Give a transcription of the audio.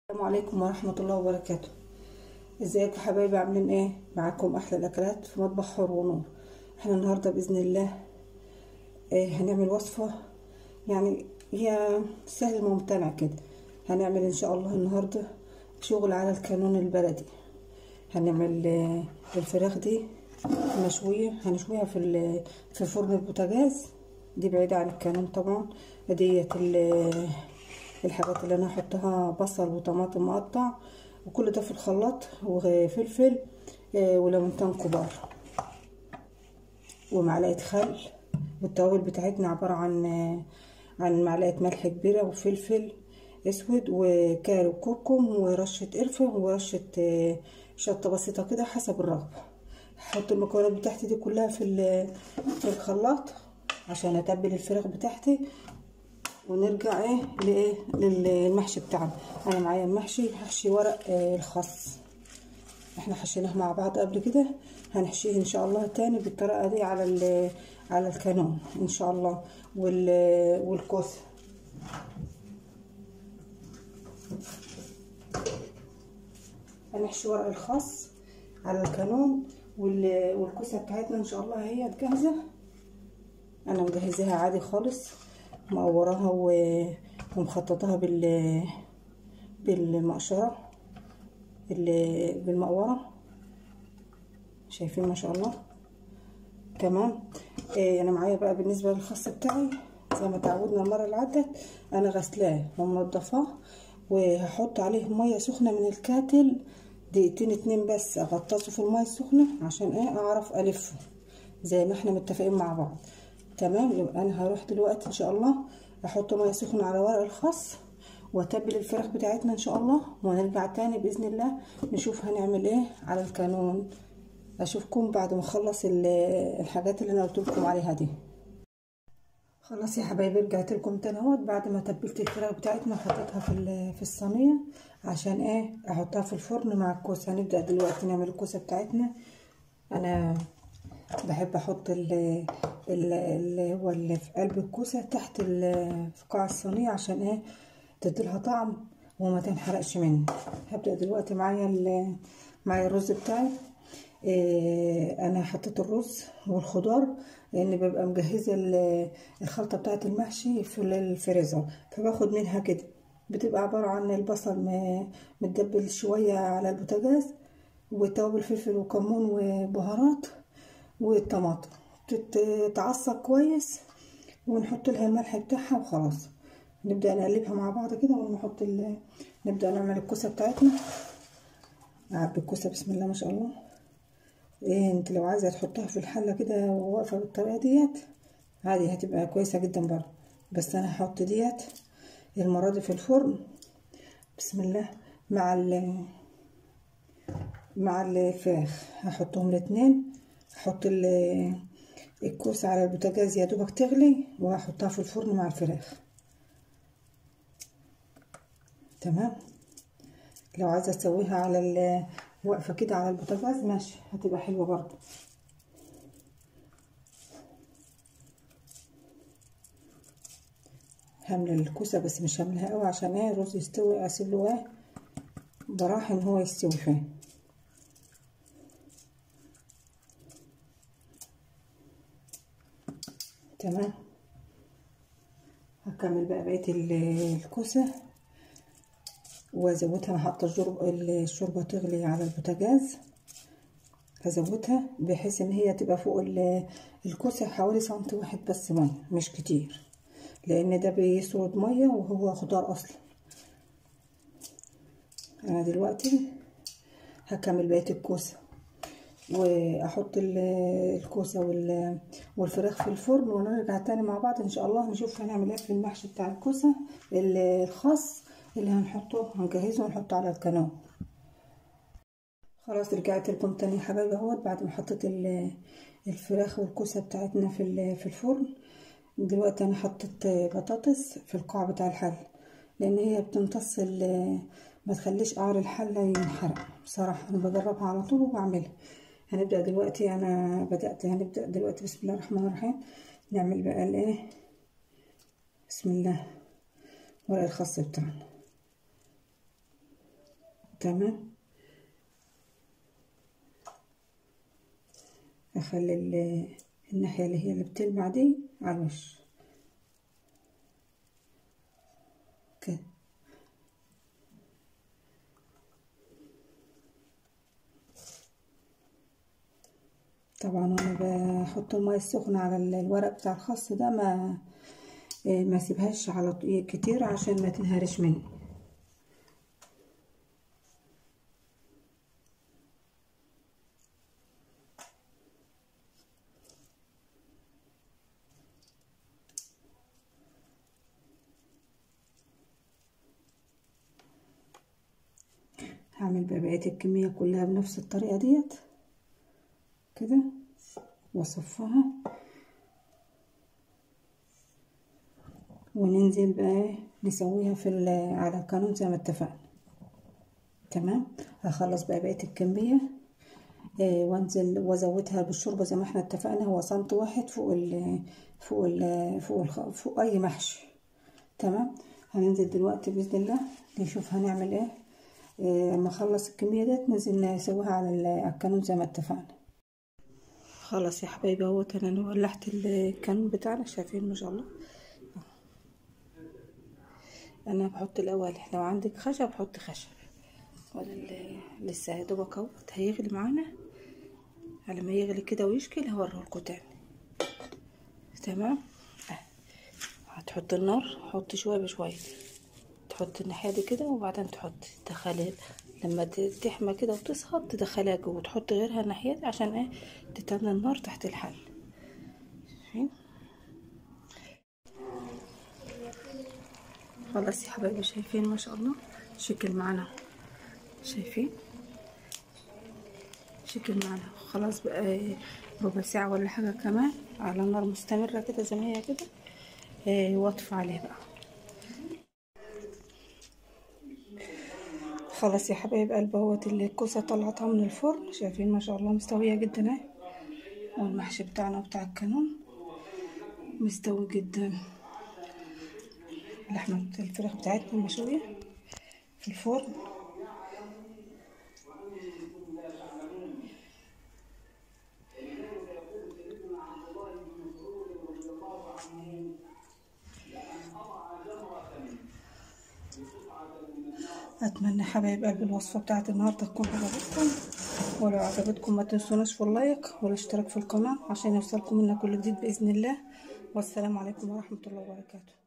السلام عليكم ورحمة الله وبركاته ازيكم يا حبايبي عاملين ايه معاكم احلى الاكلات في مطبخ حر ونور احنا النهاردة باذن الله ايه هنعمل وصفة يعني هي سهل ممتنع كده هنعمل ان شاء الله النهاردة شغل على الكانون البلدي هنعمل آه، الفراخ دي مشوية هنشويها في ال- في فرن البوتاجاز دي بعيدة عن الكانون طبعا ديت ال- الحاجات اللي انا هحطها بصل وطماطم مقطع وكل ده في الخلاط وفلفل آه، وليمونتين كبار ومعلقه خل والتوابل بتاعتنا عباره عن آه، عن معلقه ملح كبيره وفلفل اسود وكاري وكركم ورشه قرفه ورشه آه، شطه بسيطه كده حسب الرغبه هحط المكونات بتاعتي دي كلها في ال- في الخلاط عشان اتبل الفراخ بتاعتي ونرجع ايه لايه للمحشي بتاعنا انا معايا المحشي هحشي ورق آه الخس احنا حشيناه مع بعض قبل كده هنحشيه ان شاء الله تاني بالطريقه دي على ال- على الكانون ان شاء الله وال والكوسه هنحشي ورق الخس على الكانون وال- والكوسه بتاعتنا ان شاء الله هي جاهزه انا مجهزاها عادي خالص مقوراها و- ومخططاها بال بالمقشرة ال- بالمقورة شايفين ما شاء الله تمام إيه انا معايا بقى بالنسبة للخس بتاعي زي ما تعودنا المرة اللي عدت انا غسلاه ومنضفاه وهحط عليه مية سخنة من الكاتل دقيقتين اتنين بس اغطسه في المية السخنة عشان ايه اعرف الفه زي ما احنا متفقين مع بعض تمام يبقى انا هروح دلوقتي ان شاء الله احط ميه سخنه على ورق الخس واتبل الفراخ بتاعتنا ان شاء الله ونرجع تاني باذن الله نشوف هنعمل ايه على الكانون اشوفكم بعد ما اخلص ال- الحاجات اللي انا قلت لكم عليها دي خلاص يا حبايبي رجعت لكم تاني اهوت بعد ما تبلت الفراخ بتاعتنا وحطيتها في ال- في الصينيه عشان ايه احطها في الفرن مع الكوسه هنبدا دلوقتي نعمل الكوسه بتاعتنا انا بحب احط ال- ال- اللي هو اللي في قلب الكوسه تحت ال- في قاع الصينيه عشان ايه تديلها طعم وما تنحرقش مني هبدا دلوقتي معايا ال- معايا الرز بتاعي إيه انا حطيت الرز والخضار لان ببقى مجهزه ال- الخلطه بتاعه المحشي في الفريزر فباخد منها كده بتبقى عباره عن البصل م- متدبل شويه على البوتاجاز وتوابل فلفل وكمون وبهارات والطماطم تتعصق كويس ونحط لها الملح بتاعها وخلاص نبدأ نقلبها مع بعض كده ونحط ال... نبدأ نعمل الكوسة بتاعتنا نعبي الكوسة بسم الله ما شاء الله ايه انت لو عايزة تحطها في الحلة كده وواقفة بالطريقة ديت عادي هتبقى كويسة جدا برضه بس انا هحط ديت المرة دي في الفرن بسم الله مع ال مع الفراخ هحطهم الاتنين احط ال- الكوسة على البوتاجاز يا دوبك تغلي وهحطها في الفرن مع الفراخ تمام لو عايزة اسويها على ال- واقفة كده على البوتاجاز ماشي هتبقى حلوة برضو هملى الكوسة بس مش هملها قوي عشان ايه الرز يستوي اسيب له ايه براح ان هو يستوي فيه تمام هكمل بقى بقية ال- الكوسة وازودها انا حاطة الجرب- الشوربة تغلي على البوتاجاز هزودها بحيث ان هي تبقى فوق ال- الكوسة حوالي سنتي واحد بس مية مش كتير لان ده بيسرد مية وهو خضار اصلا انا دلوقتي هكمل بقية الكوسة واحط ال- الكوسه وال- والفراخ في الفرن ونرجع تاني مع بعض ان شاء الله نشوف هنعمل ايه في المحشي بتاع الكوسه ال- الخاص اللي هنحطه هنجهزه ونحطه على الكنوع خلاص رجعت لكم تاني يا حبايبي اهوت بعد ما حطيت ال- الفراخ والكوسه بتاعتنا في ال- في الفرن دلوقتي انا حطيت بطاطس في القاع بتاع الحل لان هي بتمتص ال- ما تخليش قعر الحله ينحرق بصراحه انا بجربها على طول وبعملها هنبدأ دلوقتي أنا بدأت هنبدأ دلوقتي بسم الله الرحمن الرحيم نعمل بقى الإيه بسم الله ورق الخاص بتاعنا تمام اخلي الناحية اللي هي اللي بتلمع دي على الوش كده طبعا وانا بحط الميه السخنه على الورق بتاع الخس ده ما ما اسيبهاش على كتير عشان ما تنهرش مني هعمل بقى بقيه الكميه كلها بنفس الطريقه ديت كده واصفها وننزل بقى نسويها في على القانون زي ما اتفقنا تمام هخلص بقى بقيه الكميه آه وانزل وازودها بالشوربه زي ما احنا اتفقنا هو سنت واحد فوق ال فوق ال فوق ال فوق اي محشي تمام هننزل دلوقتي باذن الله نشوف هنعمل ايه آه اما اخلص الكميه ديت ننزل نسويها على القانون زي ما اتفقنا خلاص يا حبايبي اهوت انا ولعت الكانون بتاعنا شايفين ما شاء الله انا بحط الاول لو عندك خشب حط خشب ولا لسه يا دوبك اهوت هيغلي معانا على ما يغلي كده ويشكل هوريهولكوا تاني تمام اه. هتحط النار حط شويه بشويه تحط الناحيه دي كده وبعدين تحط تخلي لما تحمى كده وتسخط تدخلها جوه وتحط غيرها الناحيه دي عشان ايه تتنى النار تحت الحل شايفين خلاص يا حبايبي شايفين ما شاء الله شكل معانا شايفين شكل معانا خلاص بقى ربع ساعة ولا حاجة كمان على نار مستمرة كده زي ما هي كده اه واطفي عليه بقى خلاص يا حبايب قلب اهوت الكوسة طلعتها من الفرن شايفين ما شاء الله مستوية جدا اهي والمحشي بتاعنا بتاع الكانون مستوي جدا لحمة الفراخ بتاعتنا مشوية في الفرن اتمنى حبايب قلبي الوصفه بتاعت النهارده تكون عجبتكم ولو عجبتكم ما تنسوناش في اللايك والاشتراك في القناه عشان يوصلكم منا كل جديد باذن الله والسلام عليكم ورحمه الله وبركاته